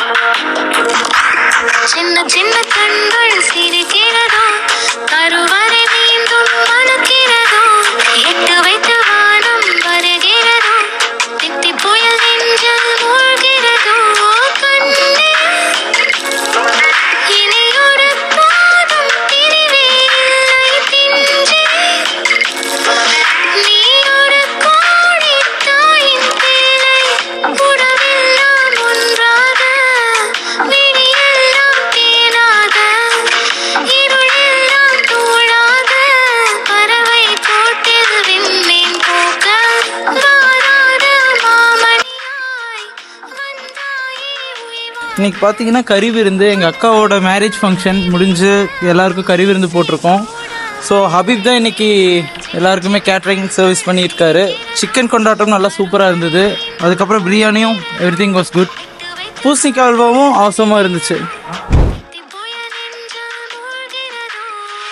சின்ன சின்ன கண்கள் சிரிக்கிறதோ கருவறை மீண்டும் மணக்கிறதோ எட்டு வைத்து வானம் வருகிறதோ தித்தி புயல் நெஞ்சில் மூழ்கிறதோ கண்ணே இனி ஒரு பாதம் பிரிவே இல்லை பிஞ்சே நீ ஒரு கோடி தாயின் பிள்ளை உடவெல்லாம் ஒன்றாக விழியெல்லாம் தேனாக இருளெல்லாம் தூளாக பறவை கூட்டில் விண்மீன் போக்க வாராத மாமணியாய் வந்தாயே உய்வா இன்னைக்கு பார்த்தீங்கன்னா கறி விருந்து எங்கள் அக்காவோட மேரேஜ் ஃபங்க்ஷன் முடிஞ்சு எல்லாருக்கும் கறி விருந்து போட்டிருக்கோம் ஸோ ஹபீப் தான் இன்னைக்கு எல்லாருக்குமே கேட்ரிங் சர்வீஸ் பண்ணியிருக்காரு சிக்கன் கொண்டாட்டம் நல்லா சூப்பராக இருந்தது அதுக்கப்புறம் பிரியாணியும் எவ்ரி திங் வாஸ் குட் பூசணிக்காய் அல்வாவும் அவசரமாக இருந்துச்சு தித்தி புயல் நெஞ்சில் மூழ்கிறதோ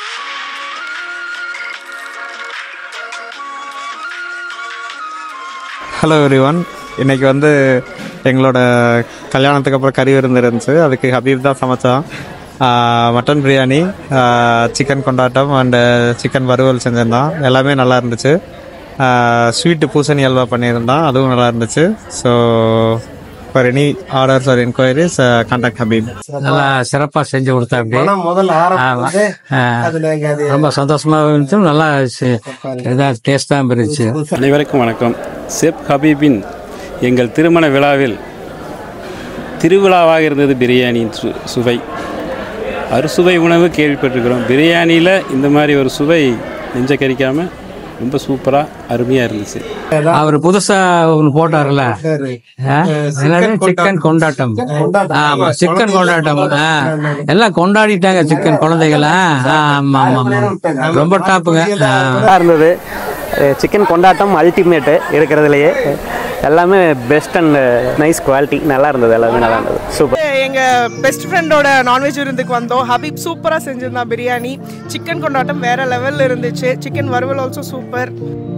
ஹலோ எவ்ரிவன் இன்னைக்கு வந்து எங்களோட கல்யாணத்துக்கு அப்புறம் கறி விருந்து இருந்துச்சு அதுக்கு ஹபீப் தான் சமைச்சான் ஆஹ் மட்டன் பிரியாணி சிக்கன் கொண்டாட்டம் அண்டு சிக்கன் வறுவல் செஞ்சிருந்தான் எல்லாமே நல்லா இருந்துச்சு ஸ்வீட்டு பூசணி அல்வா பண்ணியிருந்தான் அதுவும் நல்லா இருந்துச்சு so for any orders or enquiries contact Habib நல்லா சிறப்பா செஞ்சு கொடுத்தாங்க முதல்ல ஆமா. ஆரம்பிச்சது ஆ. அதுல எங்க அது ரொம்ப சந்தோஷமா இருந்துச்சு நல்லா சி- இதா டேஸ்டா இருந்துச்சு அனைவருக்கும் வணக்கம் செப் ஹபீபின் எங்கள் திருமண விழாவில் திருவிழாவாக இருந்தது பிரியாணியின் சு சுவை அறுசுவை உணவு கேள்விப்பட்டிருக்கிறோம் பிரியாணியில் இந்த மாதிரி ஒரு சுவை நெஞ்ச கறிக்காமல் ரொம்ப சூப்பராக அருமையாக இருந்துச்சு அவர் புதுசா ஒண்ணு போட்டாருல்ல ஆ? என்னது சிக்கன் கொண்டாட்டம் ஆமா சிக்கன் கொண்டாட்டம் ஆ. எல்லாம் கொண்டாடிட்டாங்க சிக்கன் குழந்தைகளா ஆமா ஆமா ஆமா ரொம்ப டாப்புங்க ஆ. நல்லா இருந்தது சிக்கன் கொண்டாட்டம் அல்டிமேட்டு இருக்கிறதுலையே எல்லாமே பெஸ்ட் அண்ட் நைஸ் குவாலிட்டி நல்லா இருந்தது எல்லாமே நல்லா இருந்தது சூப்பர் எங்க பெஸ்ட் ஃப்ரெண்டோட நான்வெஜ் விருந்துக்கு வந்தோம் ஹபீப் சூப்பரா செஞ்சிருந்தான் பிரியாணி சிக்கன் கொண்டாட்டம் வேற லெவல்ல இருந்துச்சு சிக்கன் வறுவல் ஆல்சோ சூப்பர்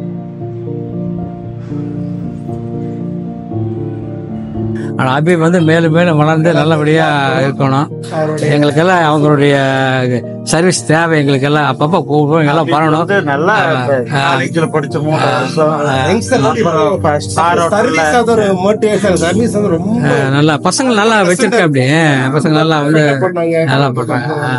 ஆனா அபீப் வந்து மேலும் மேலும் வளர்ந்து நல்லபடியா இருக்கணும் எங்களுக்கெல்லாம் அவங்களுடைய சர்வீஸ் தேவை எங்களுக்கெல்லாம் அப்பப்போ கூப்பிடுவோம் எல்லாம் பண்ணணும் நல்லா ஆ. காலேஜில் படிச்ச மூணு வருஷம் சர்வீஸ் அது ஒரு மோட்டிவேஷன் சர்வீஸ் வந்து ரொம்ப ஆ, நல்லா பசங்க நல்லா வச்சிருக்க அப்படி பசங்க நல்லா வந்து பண்ணாங்க. நல்லா பண்றாங்க ஆ.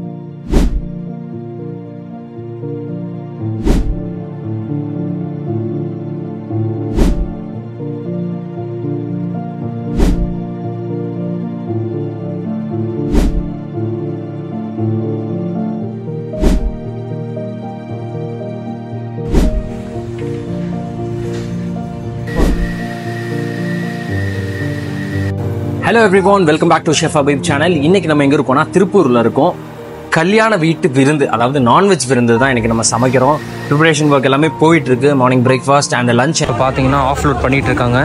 Hello everyone welcome back to chef Habib channel இன்னைக்கு நம்ம எங்க இருக்கோம்னா திருப்பூர்ல இருக்கோம் கல்யாண வீட்டு விருந்து அதாவது நான்வெஜ் விருந்து தான் இன்னைக்கு நம்ம சமைக்கிறோம் ப்ரிப்பரேஷன் ஒர்க் எல்லாமே போயிட்டு இருக்கு மார்னிங் பிரேக்ஃபாஸ்ட் அண்ட் லஞ்ச் பார்த்தீங்கன்னா ஆஃப்லோட் பண்ணிட்டு இருக்காங்க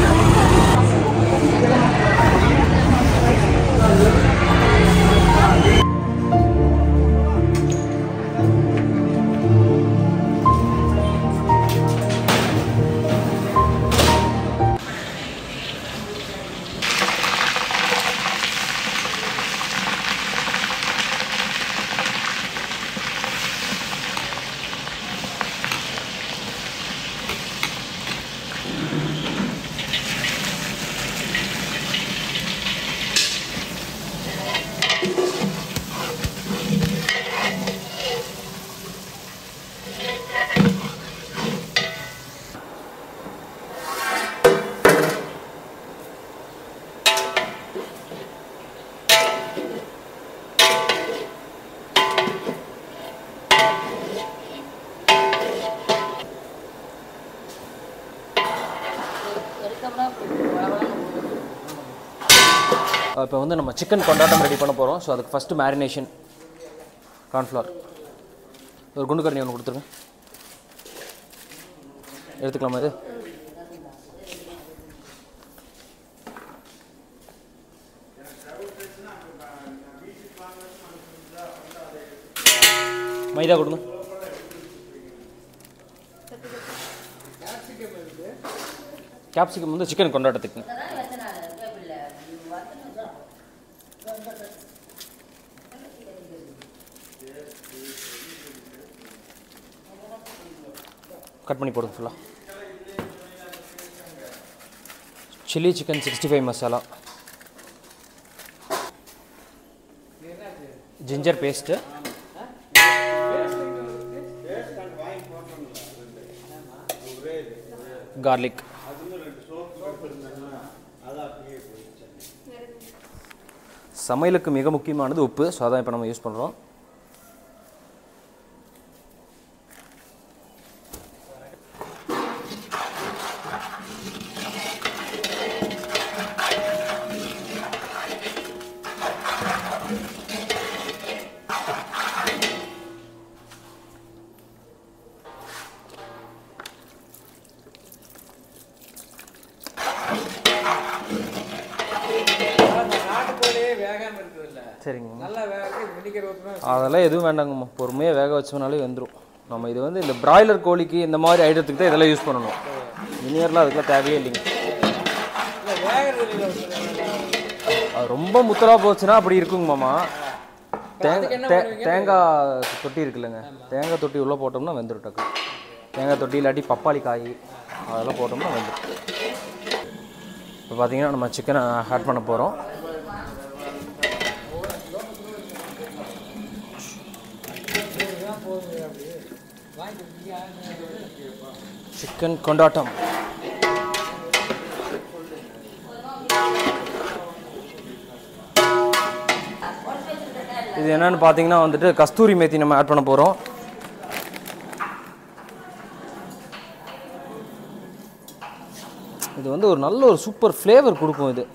இப்போ வந்து நம்ம சிக்கன் கொண்டாட்டம் ரெடி பண்ண போகிறோம் ஸோ அதுக்கு ஃபஸ்ட்டு மேரினேஷன் கார்ன்ஃப்ளவர் ஒரு குண்டு கரணி ஒன்று கொடுத்துருங்க எடுத்துக்கலாமா இது மைதா கொடுங்க கேப்சிகம் வந்து சிக்கன் கொண்டாட்டத்துக்கு கட் பண்ணி போடுங்க ஃபுல்லாக chilli chicken sixty five masala ginger paste garlic சமையலுக்கு மிக முக்கியமானது உப்பு ஸோ அதான் இப்போ நம்ம யூஸ் பண்ணுறோம் சரிங்க அதெல்லாம் எதுவும் வேண்டாங்கம்மா பொறுமையாக வேக வச்சோம்னாலே வெந்துடும் நம்ம இது வந்து இந்த பிராய்லர் கோழிக்கு இந்த மாதிரி ஐட்டத்துக்கு தான் இதெல்லாம் யூஸ் பண்ணணும் இனியர்லாம் அதுக்கெல்லாம் தேவையே இல்லைங்க அது ரொம்ப முத்தலா போச்சுன்னா அப்படி இருக்குங்க மாமா தேங்காய் தே- தேங்காய் தொட்டி இருக்குல்லங்க தேங்காய் தொட்டி உள்ளே போட்டோம்னா வெந்துடும் டக்கு தேங்காய் தொட்டி இல்லாட்டி பப்பாளி காய் அதெல்லாம் போட்டோம்னா வெந்துடும் இப்போ பார்த்தீங்கன்னா நம்ம சிக்கனை ஆட் பண்ண போகிறோம் சிக்கன் கொண்டாட்டம் இது என்னன்னு பார்த்தீங்கன்னா வந்துட்டு கஸ்தூரி மேத்தி நம்ம ஆட் பண்ண போகிறோம் இது வந்து ஒரு நல்ல ஒரு சூப்பர் ஃப்ளேவர் கொடுக்கும் இது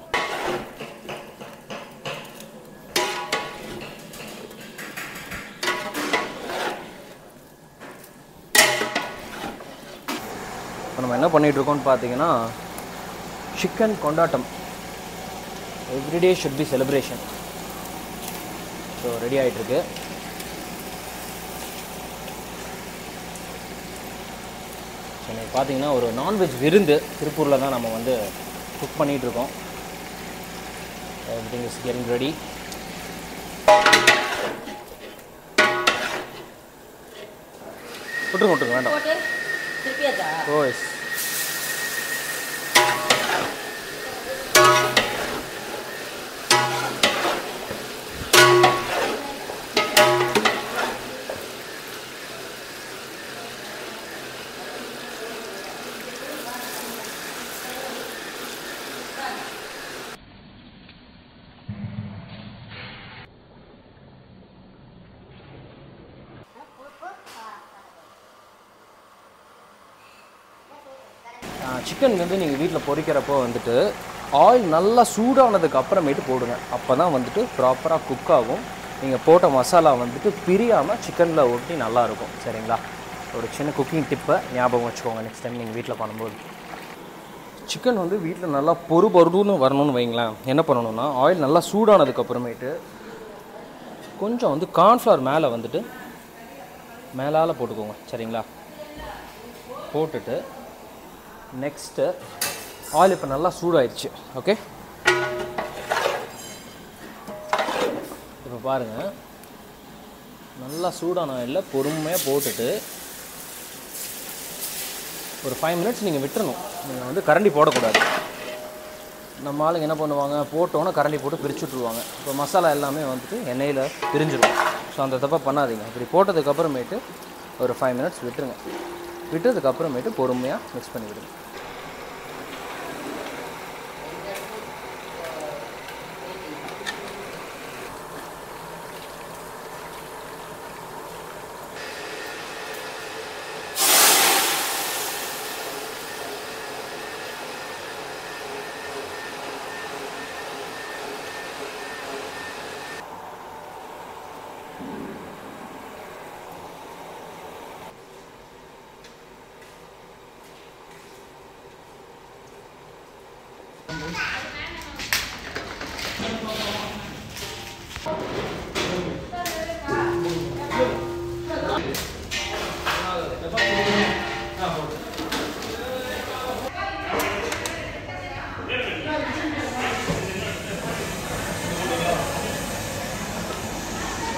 இப்போ நம்ம என்ன பண்ணிட்டு இருக்கோம்னு பார்த்தீங்கன்னா சிக்கன் கொண்டாட்டம் everyday should be celebration so ready ஆகிட்டுருக்கு இன்னைக்கு பார்த்தீங்கன்னா ஒரு நான்வெஜ் விருந்து திருப்பூரில் தான் நம்ம வந்து குக் பண்ணிகிட்டு இருக்கோம் எவ்ரிதிங் இஸ் கெட்டிங் ரெடி விட்டுருங்க விட்டுருங்க வேண்டாம் ஓ எஸ் சிக்கன் வந்து நீங்கள் வீட்டில் பொரிக்கிறப்போ வந்துட்டு ஆயில் நல்லா சூடானதுக்கு அப்புறமேட்டு போடுங்க அப்போ தான் வந்துட்டு ப்ராப்பராக குக் ஆகும் நீங்கள் போட்ட மசாலா வந்துட்டு பிரியாமல் சிக்கனில் ஒட்டி நல்லா இருக்கும் சரிங்களா ஒரு சின்ன குக்கிங் டிப்பை ஞாபகம் வச்சுக்கோங்க நெக்ஸ்ட் டைம் நீங்கள் வீட்டில் பண்ணும்போது சிக்கன் வந்து வீட்டில் நல்லா பொறு பொருன்னு வரணும்னு வைங்களேன் என்ன பண்ணணும்னா ஆயில் நல்லா சூடானதுக்கு அப்புறமேட்டு கொஞ்சம் வந்து கார்ன்ஃப்ளவர் மேலே வந்துட்டு மேலால் போட்டுக்கோங்க சரிங்களா போட்டுட்டு நெக்ஸ்ட்டு ஆயில் இப்போ நல்லா சூடாயிடுச்சு ஓகே இப்போ பாருங்கள் நல்லா சூடான ஆயிலில் பொறுமையாக போட்டுட்டு ஒரு ஃபைவ் மினிட்ஸ் நீங்கள் விட்டுறணும் நீங்கள் வந்து கரண்டி போடக்கூடாது நம்ம ஆளுங்க என்ன பண்ணுவாங்க போட்டோன்னே கரண்டி போட்டு பிரிச்சு விட்ருவாங்க இப்போ மசாலா எல்லாமே வந்துட்டு எண்ணெயில் பிரிஞ்சிடும் ஸோ அந்த தப்பை பண்ணாதீங்க இப்படி போட்டதுக்கு அப்புறமேட்டு ஒரு ஃபைவ் மினிட்ஸ் விட்டுருங்க விட்டதுக்கு அப்புறமேட்டு பொறுமையாக மிக்ஸ் பண்ணி விடுங்க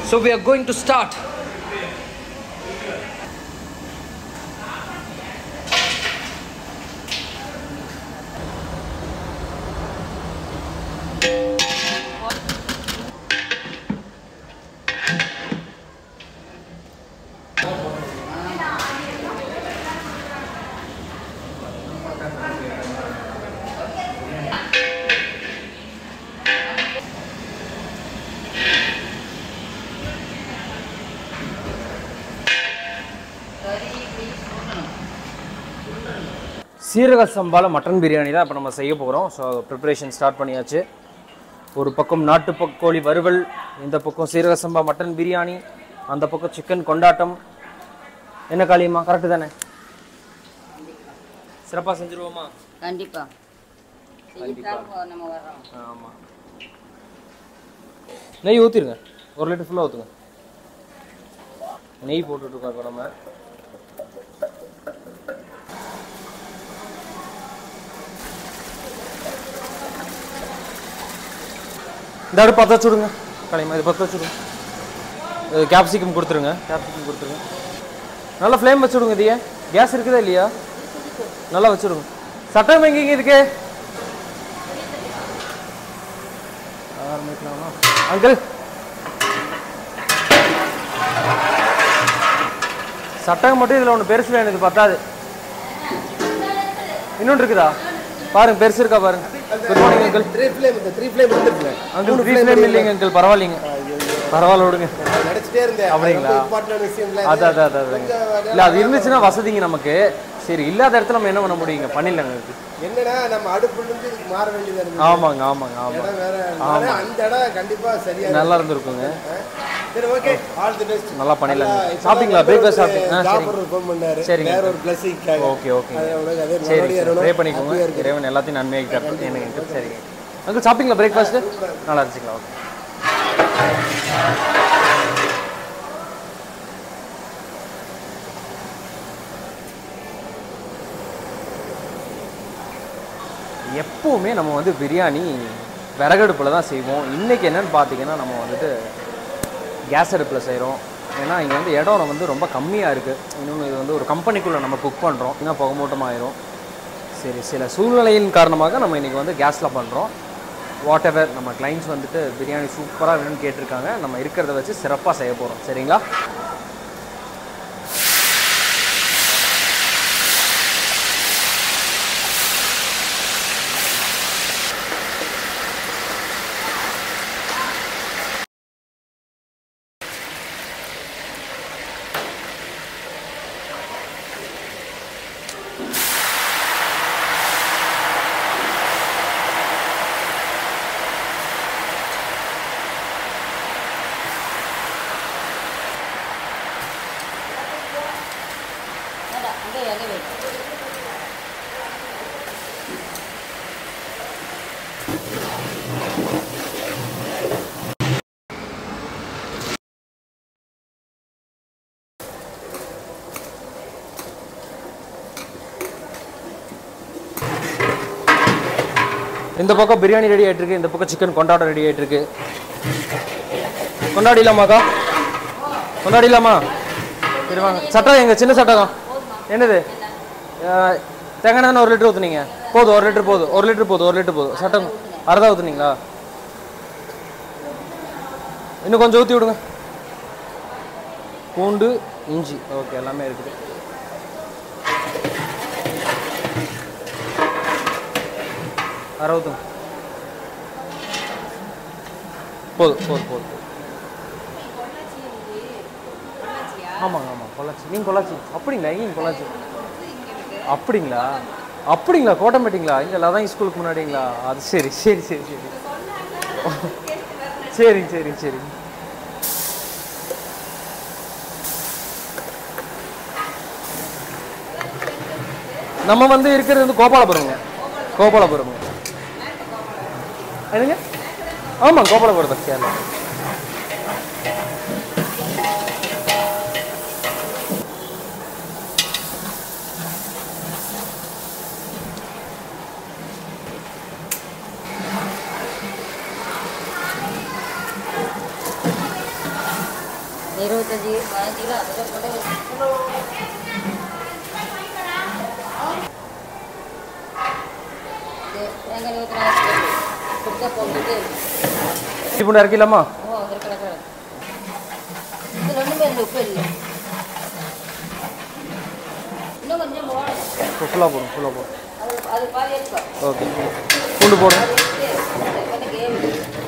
So we are going to start. சீரக சம்பால மட்டன் பிரியாணி தான் இப்போ நம்ம செய்ய போகிறோம் ஸோ ப்ரிப்பரேஷன் ஸ்டார்ட் பண்ணியாச்சு ஒரு பக்கம் நாட்டு பக் கோழி வறுவல் இந்த பக்கம் சீரக சம்பா மட்டன் பிரியாணி அந்த பக்கம் சிக்கன் கொண்டாட்டம் என்ன காளியம்மா கரெக்டு தானே சிறப்பாக செஞ்சுருவோமா கண்டிப்பா செய்யத்தான் நம்ம வர்றோம் ஆமாம் நெய் ஊற்றிருங்க ஒரு லிட்டர் ஃபுல்லாக ஊற்றுங்க நெய் போட்டுட்ருக்கோம் இப்போ நம்ம இந்த அடுப்பு பற்ற வச்சுடுங்க கலைமா இது பற்ற வச்சுடுங்க கேப்சிகம் கொடுத்துருங்க கேப்சிகம் கொடுத்துருங்க நல்லா ஃப்ளேம் வச்சுடுங்க இதையே கேஸ் இருக்குதா இல்லையா நல்லா வச்சுடுங்க சட்டம் எங்கேங்க இதுக்கு ஆரம்பிக்கலாமா அங்கிள் சட்டகம் மட்டும் இதில் ஒன்று பெருசுல எனக்கு பத்தாது இன்னொன்று இருக்குதா பாருங்க பெருசு இருக்கா பாருங்க good morning uncle three flame இந்த த்ரீ ஃபிளேம் வந்துருக்குங்க அங்கிள் த்ரீ ஃப்ளேம் இல்லைங்க அங்கிள் பரவாயில்லைங்க பரவாயில்ல விடுங்க நினைச்சிட்டே இருந்தேன் அப்படிங்களா? இம்பார்ட்டன்ட் விஷயம் இல்லை அது அது அது அதுங்க இல்லை அது இருந்துச்சுன்னா வசதிங்க நமக்கு சரி இல்லாத இடத்துல நம்ம என்ன பண்ண முடியுங்க பண்ணிடலாங்க அதுக்கு என்னன்னா நம்ம அடுப்புல இருந்து இதுக்கு மாற வேண்டியதா இருக்கு ஆமாங்க ஆமாங்க ஆமாம் இடம் வேற ஆனா அந்த இடம் கண்டிப்பா சரியா நல்லா இருந்திருக்குங்க சரி ஓகே ஆல் தி பெஸ்ட் நல்லா பண்ணிடலாங்க சாப்பிட்டீங்களா பிரேக்ஃபாஸ்ட் சாப்பிட்டீங்க ஆ சரிங்க ஜாபர் ஃபோன் பண்ணாரு சரிங்க. வேற ஒரு பிளஸிங்காக ஓகே ஓகே அது உனக்கு அதே சரி மறுபடியும் ப்ரே வரணும். பண்ணிக்கோங்க happy-ஆ இருக்கு. இறைவன் எல்லாத்தையும் நன்மையாக தரட்டும் எனக்கு சரிங்க அங்கிள் சாப்பிட்டீங்களா பிரேக்ஃபாஸ்ட்டு நல்லா இருந்துச்சுங்களா ஓகே எப்பவுமே நம்ம வந்து பிரியாணி விறகடுப்பில் தான் செய்வோம் இன்றைக்கி என்னன்னு பார்த்தீங்கன்னா நம்ம வந்துட்டு கேஸ் அடுப்பில் செய்கிறோம் ஏன்னா இங்கே வந்து இடம் வந்து ரொம்ப கம்மியாக இருக்குது இன்னொன்று இது வந்து ஒரு கம்பெனிக்குள்ளே நம்ம குக் பண்ணுறோம் இன்னும் புகமூட்டமாயிரும் சரி சில சூழ்நிலையின் காரணமாக நம்ம இன்றைக்கி வந்து கேஸில் பண்ணுறோம் வாட் எவர் நம்ம கிளைண்ட்ஸ் வந்துட்டு பிரியாணி சூப்பராக வேணும்னு கேட்டிருக்காங்க நம்ம இருக்கிறத வச்சு சிறப்பாக செய்ய போகிறோம் சரிங்களா அங்கே எங்கே வை இந்த பக்கம் பிரியாணி ரெடி ஆயிட்டு இருக்கு இந்த பக்கம் சிக்கன் கொண்டாட்டம் ரெடி ஆயிட்டு இருக்கு கொண்டாடிலாமாக்கா கொண்டாடிலாமா சரி வாங்க சட்டம் எங்க சின்ன சட்டகம் என்னது அஹ், தேங்காய் எண்ணெய் ஒரு லிட்டர் ஊற்றுனீங்க போதும் ஒரு லிட்டர் போதும் ஒரு லிட்டர் போதும் ஒரு லிட்டர் போதும் சட்டம் அரைதான் ஊற்றுனீங்களா இன்னும் கொஞ்சம் ஊற்றி விடுங்க பூண்டு இஞ்சி ஓகே எல்லாமே இருக்குது அறுபதும் போதும் போதும் போதும் ஆமாங்க ஆமாம் பொள்ளாச்சி நீங்கள் பொள்ளாச்சி அப்படிங்களா எங்கேயும் பொள்ளாச்சி அப்படிங்களா அப்படிங்களா கோட்டம்பேட்டிங்களா இங்கே லதான் ஸ்கூலுக்கு முன்னாடிங்களா அது சரி சரி சரி சரி சரி சரி சரி நம்ம வந்து இருக்கிறது வந்து கோபாலபுரம்ங்க கோபாலபுரம் என்னங்க ஆமாம் கோபாலபுரம் தான் கேரளா இருபத்தஞ்சி பதினஞ்சு கிலோ அதில் கொண்டு தேங்காய் இருபத்தி நாலு கொடுத்தா போட்டுட்டு இப்போ இறக்கலாமா ஓ அதில் கிடக்கு இதில் ஒன்றுமே இல்லை உப்பு இல்லை இன்னும் கொஞ்சம் போடணும் ஃபுல்லாக போடும் ஃபுல்லாக போடும் அது அது பாதி எடுக்கோ ஓகே பூண்டு போடும் கொஞ்சம் கேம்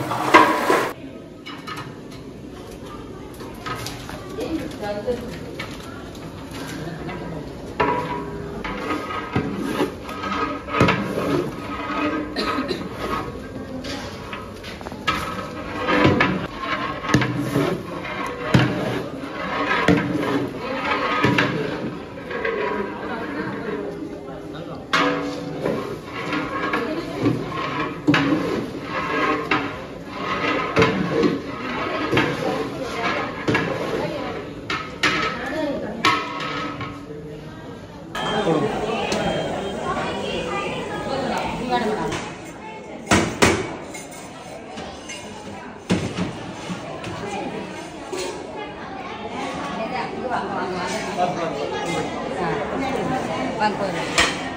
வாங்க போயிடலாம்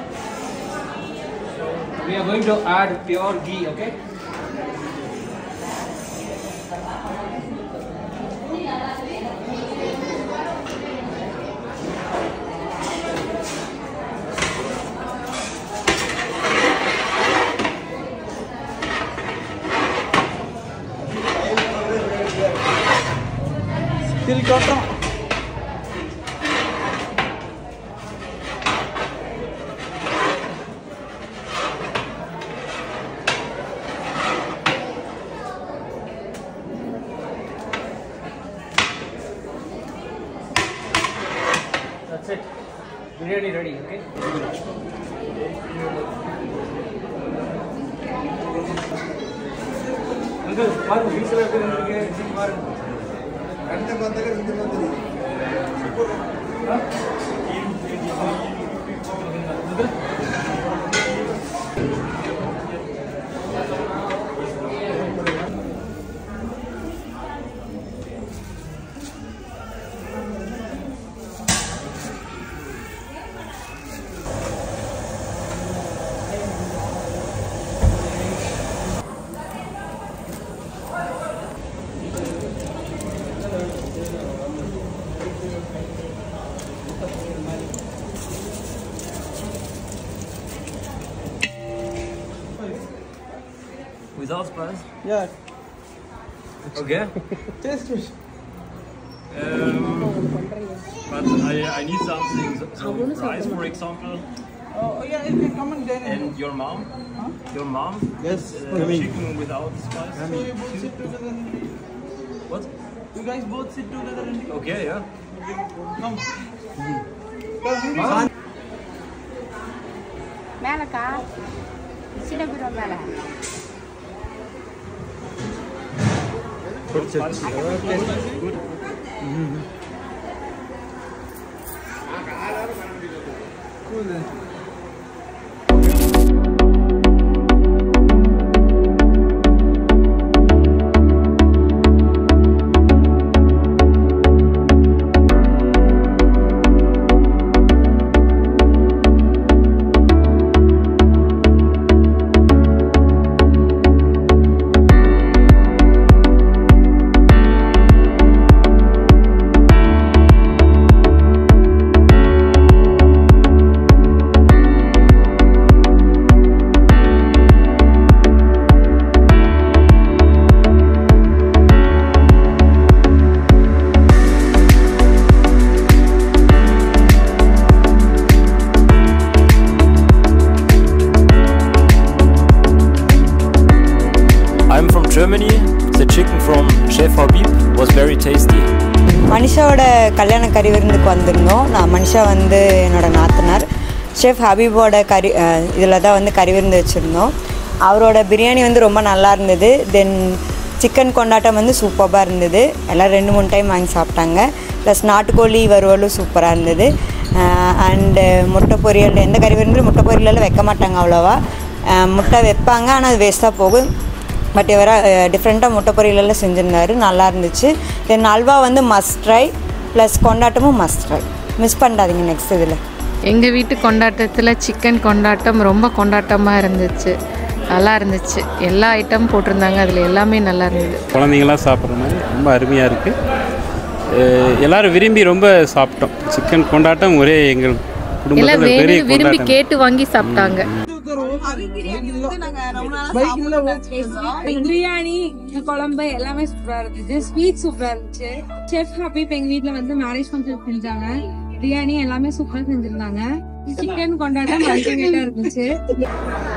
We are going to add pure ghee, okay? திருக்கோட்டம் That's it. Biryani ready, okay? Uncle, பாருங்க வீட்டில் இருக்கிறவங்களுக்கு சீக்கிரம் பாருங்க ரெண்டு பந்தல ரெண்டு பந்தல் Without spice? Yeah. Okay. Taste it. Um, but I, I need something, so, so rice for example, Oh, yeah, you can come and dine in. and your mom, your mom, Yes, uh, coming. chicken without spice. So you both sit together and What? you guys both sit together and Okay, yeah. come. மேலக்கா சின்ன பீரோ மேலே Cool then. I'm from Germany. The chicken from Chef Habib was very tasty. மனிஷாவோட கல்யாண கறி விருந்துக்கு வந்திருந்தோம் நான் மனிஷா வந்து என்னோட நாத்தனார் ஷெஃப் ஹபீபோட கறி இதில் தான் வந்து கறி விருந்து வச்சுருந்தோம் அவரோட பிரியாணி வந்து ரொம்ப நல்லா இருந்தது தென் சிக்கன் கொண்டாட்டம் வந்து சூப்பராக இருந்தது எல்லாம் ரெண்டு மூணு டைம் வாங்கி சாப்பிட்டாங்க ப்ளஸ் நாட்டுக்கோழி வறுவலும் சூப்பராக இருந்தது அண்டு முட்டை பொரியல் எந்த கறி விருந்துலையும் முட்டை பொரியலெல்லாம் வைக்க மாட்டாங்க அவ்வளோவா அஹ் முட்டை வைப்பாங்க ஆனால் அது வேஸ்ட்டாக போகும் பட் இவர டிஃப்ரெண்ட்டாக முட்டை பொரியலெல்லாம் செஞ்சுருந்தாரு நல்லா இருந்துச்சு தென் அல்வா வந்து மஸ்ட் ட்ரை ப்ளஸ் கொண்டாட்டமும் மஸ்ட் ட்ரை மிஸ் பண்ணாதீங்க நெக்ஸ்ட் இதில் எங்கள் வீட்டு கொண்டாட்டத்தில் சிக்கன் கொண்டாட்டம் ரொம்ப கொண்டாட்டமாக இருந்துச்சு நல்லா இருந்துச்சு எல்லா ஐட்டம் போட்டிருந்தாங்க அதில் எல்லாமே நல்லா இருந்தது குழந்தைங்களாம் சாப்பிட்ற மாதிரி ரொம்ப அருமையாக இருக்குது எல்லாரும் விரும்பி ரொம்ப சாப்பிட்டோம் சிக்கன் கொண்டாட்டம் ஒரே எங்கள் எல்லாம் குடும்பத்தில் பெரிய வேணும்னு விரும்பி கொண்டாட்டம் கேட்டு வாங்கி சாப்பிட்டாங்க பிரியாணி குழம்பு எல்லாமே சூப்பரா இருந்துச்சு ஸ்வீட் சூப்பரா இருந்துச்சு செஃப் ஹபீப் எங்க வீட்ல வந்து மேரேஜ் ஃபங்க்ஷன் செஞ்சாங்க பிரியாணி எல்லாமே சூப்பரா செஞ்சிருந்தாங்க சிக்கன் கொண்டாட்டம் அல்டிமேட்டா இருந்துச்சு